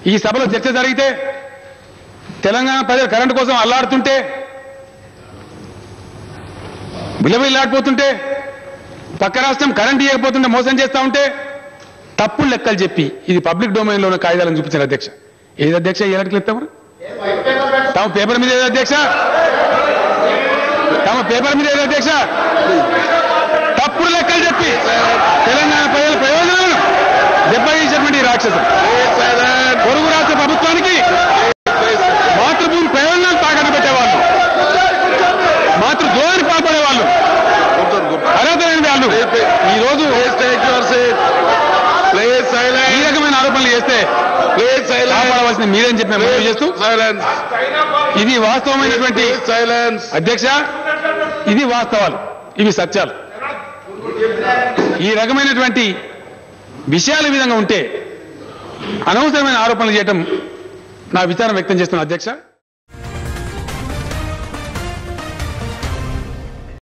ఈ సభలో చర్చ జరిగితే తెలంగాణ ప్రజలు కరెంటు కోసం అల్లాడుతుంటే విలవిల్లాడిపోతుంటే పక్క రాష్ట్రం కరెంట్ ఇవ్వకపోతుంటే మోసం చేస్తా ఉంటే తప్పుడు లెక్కలు చెప్పి ఇది పబ్లిక్ డొమైన్లో ఉన్న కాగితాలను చూపించారు అధ్యక్ష ఏది అధ్యక్ష ఏ లెక్కలు ఇస్తామరు తమ పేపర్ మీద ఏది అధ్యక్ష తమ పేపర్ మీద ఏది అధ్యక్ష తప్పుడు లెక్కలు చెప్పి తెలంగాణ ప్రజల ప్రయోజనాలను దెబ్బతీసేటువంటి ఈ రాక్షసులు పొరుగు రాష్ట్ర ప్రభుత్వానికి మాతృభూమి ప్రయోజనాలు తాకట్టు పెట్టేవాళ్ళు మాతృద్రోహానికి పాల్పడే వాళ్ళు అర్హత లేని వాళ్ళు ఈ రోజు ఈ రకమైన ఆరోపణలు చేస్తే కాపాడవలసింది మీరేం చెప్పిన మనవి చేస్తూ ఇది వాస్తవమైనటువంటి అధ్యక్ష ఇది వాస్తవాలు ఇవి సత్యాలు ఈ రకమైనటువంటి విషయాలు ఈ విధంగా ఉంటే అనవసరమైన ఆరోపణలు చేయటం నా విచారం వ్యక్తం చేస్తున్న అధ్యక్ష